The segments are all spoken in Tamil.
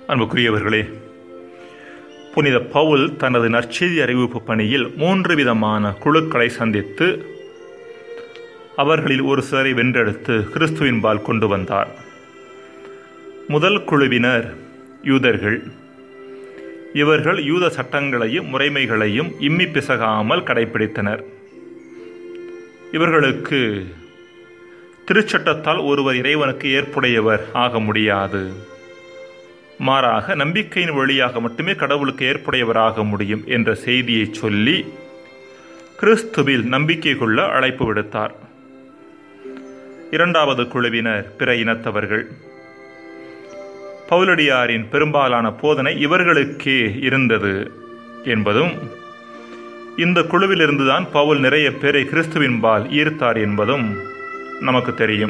அன்புக்குரியவர்களே புனித பவுல் தனது நற்செய்தி அறிவிப்பு பணியில் மூன்று விதமான குழுக்களை சந்தித்து அவர்களில் ஒரு சிலரை வென்றெடுத்து கிறிஸ்துவின்பால் கொண்டு வந்தார் முதல் குழுவினர் யூதர்கள் இவர்கள் யூத சட்டங்களையும் முறைமைகளையும் இம்மி பிசகாமல் கடைபிடித்தனர் இவர்களுக்கு திருச்சட்டத்தால் ஒருவர் இறைவனுக்கு ஏற்புடையவர் ஆக முடியாது மாறாக நம்பிக்கையின் வழியாக மட்டுமே கடவுளுக்கு ஏற்புடையவராக முடியும் என்ற செய்தியை சொல்லி கிறிஸ்துவில் நம்பிக்கை கொள்ள அழைப்பு விடுத்தார் இரண்டாவது குழுவினர் பிற இனத்தவர்கள் பவுலடியாரின் பெரும்பாலான போதனை இவர்களுக்கே இருந்தது என்பதும் இந்த குழுவிலிருந்துதான் பவுல் நிறைய பேரை கிறிஸ்துவின்பால் ஈர்த்தார் என்பதும் நமக்கு தெரியும்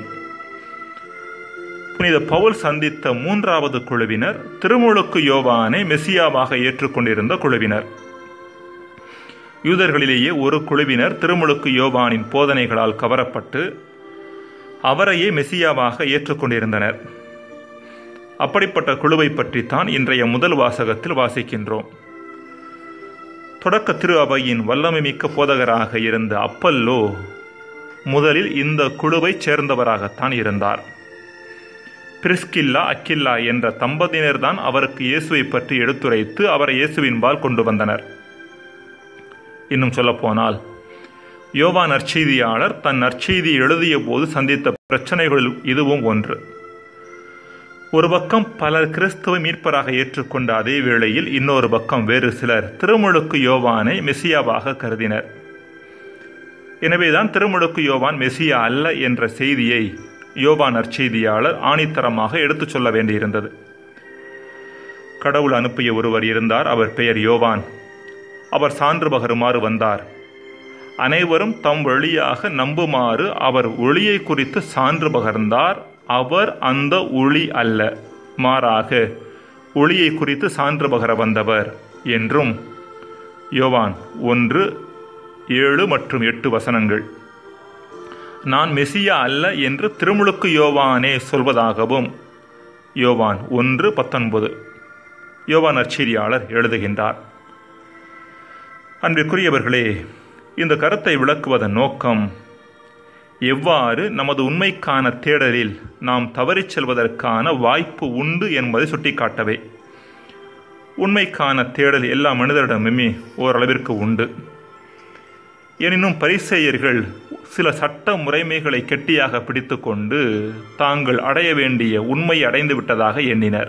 புனித பவுல் சந்தித்த மூன்றாவது குழுவினர் திருமுழுக்கு யோவானை மெசியாவாக ஏற்றுக்கொண்டிருந்த குழுவினர் யூதர்களிலேயே ஒரு குழுவினர் திருமுழுக்கு யோவானின் போதனைகளால் கவரப்பட்டு அவரையே மெசியாவாக ஏற்றுக்கொண்டிருந்தனர் அப்படிப்பட்ட குழுவை பற்றித்தான் இன்றைய முதல் வாசகத்தில் வாசிக்கின்றோம் தொடக்க திரு அவையின் வல்லமை மிக்க போதகராக இருந்த அப்பல்லோ முதலில் இந்த குழுவை சேர்ந்தவராகத்தான் இருந்தார் பிரிஸ்கில்லா அக்கில்லா என்ற தம்பதியினர்தான் அவருக்கு இயேசுவை பற்றி எடுத்துரைத்து அவரை இயேசுவின்பால் கொண்டு வந்தனர் இன்னும் சொல்லப்போனால் யோவா நற்செய்தியாளர் தன் நற்செய்தி எழுதிய போது சந்தித்த பிரச்சனைகளில் இதுவும் ஒன்று ஒரு பக்கம் பலர் கிறிஸ்துவ மீட்பராக ஏற்றுக்கொண்ட அதே வேளையில் இன்னொரு பக்கம் வேறு சிலர் திருமுழுக்கு யோவானை மெசியாவாக கருதினர் எனவேதான் திருமுழுக்கு யோவான் மெசியா அல்ல என்ற செய்தியை யோவா நற்செய்தியாளர் ஆணித்தரமாக எடுத்துச் சொல்ல வேண்டியிருந்தது கடவுள் அனுப்பிய ஒருவர் இருந்தார் அவர் பெயர் யோவான் அவர் சான்று பகருமாறு வந்தார் அனைவரும் தம் வழியாக நம்புமாறு அவர் ஒளியை குறித்து சான்று பகர்ந்தார் அவர் அந்த ஒளி அல்ல மாறாக ஒளியை குறித்து சான்று பகர வந்தவர் என்றும் யோவான் ஒன்று ஏழு மற்றும் எட்டு வசனங்கள் நான் மெசியா அல்ல என்று திருமுழுக்கு யோவானே சொல்வதாகவும் யோவான் ஒன்று பத்தொன்பது யோவான் நற்செய்தியாளர் எழுதுகின்றார் அன்பிற்குரியவர்களே இந்த கருத்தை விளக்குவதன் நோக்கம் எவ்வாறு நமது உண்மைக்கான தேடலில் நாம் தவறிச் செல்வதற்கான வாய்ப்பு உண்டு என்பதை சுட்டிக்காட்டவே உண்மைக்கான தேடல் எல்லா மனிதரிடமுமே ஓரளவிற்கு உண்டு எனினும் பரிசெயர்கள் சில சட்ட முறைமைகளை கெட்டியாக பிடித்துக்கொண்டு தாங்கள் அடைய வேண்டிய உண்மை அடைந்து விட்டதாக எண்ணினர்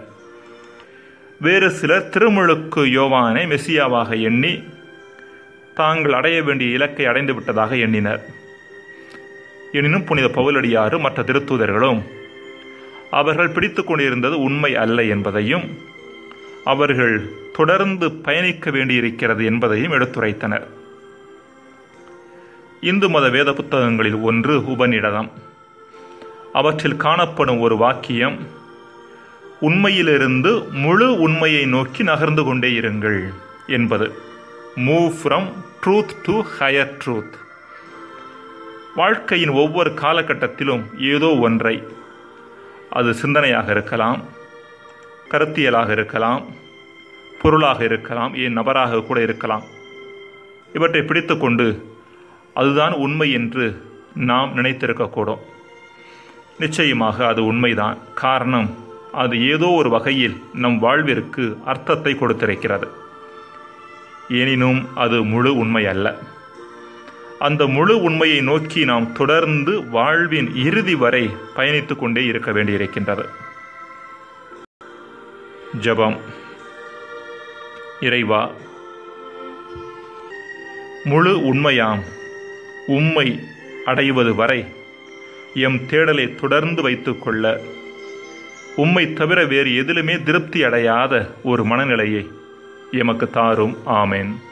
வேறு சிலர் திருமுழுக்கு யோவானை மெசியாவாக எண்ணி தாங்கள் அடைய வேண்டிய இலக்கை அடைந்து விட்டதாக எண்ணினர் எனினும் புனித பவுலடியாரும் மற்ற திருத்தூதர்களும் அவர்கள் பிடித்து கொண்டிருந்தது உண்மை அல்ல என்பதையும் அவர்கள் தொடர்ந்து பயணிக்க வேண்டியிருக்கிறது என்பதையும் எடுத்துரைத்தனர் இந்து மத வேத புத்தகங்களில் ஒன்று உபநிடதம் அவற்றில் காணப்படும் ஒரு வாக்கியம் உண்மையிலிருந்து முழு உண்மையை நோக்கி நகர்ந்து கொண்டே இருங்கள் என்பது move from truth to higher truth வாழ்க்கையின் ஒவ்வொரு காலகட்டத்திலும் ஏதோ ஒன்றை அது சிந்தனையாக இருக்கலாம் கருத்தியலாக இருக்கலாம் பொருளாக இருக்கலாம் ஏன் நபராக கூட இருக்கலாம் இவற்றை பிடித்துக்கொண்டு அதுதான் உண்மை என்று நாம் நினைத்திருக்கக்கூடும் நிச்சயமாக அது உண்மைதான் காரணம் அது ஏதோ ஒரு வகையில் நம் வாழ்விற்கு அர்த்தத்தை கொடுத்திருக்கிறது எனினும் அது முழு உண்மை அல்ல அந்த முழு உண்மையை நோக்கி நாம் தொடர்ந்து வாழ்வின் இறுதி வரை பயணித்து கொண்டே இருக்க வேண்டியிருக்கின்றது ஜபம் இறைவா முழு உண்மையாம் உம்மை அடைவது வரை எம் தேடலை தொடர்ந்து வைத்துக்கொள்ள உம்மை தவிர வேறு எதிலுமே திருப்தி அடையாத ஒரு மனநிலையை எமக்கு தாரும் ஆமேன்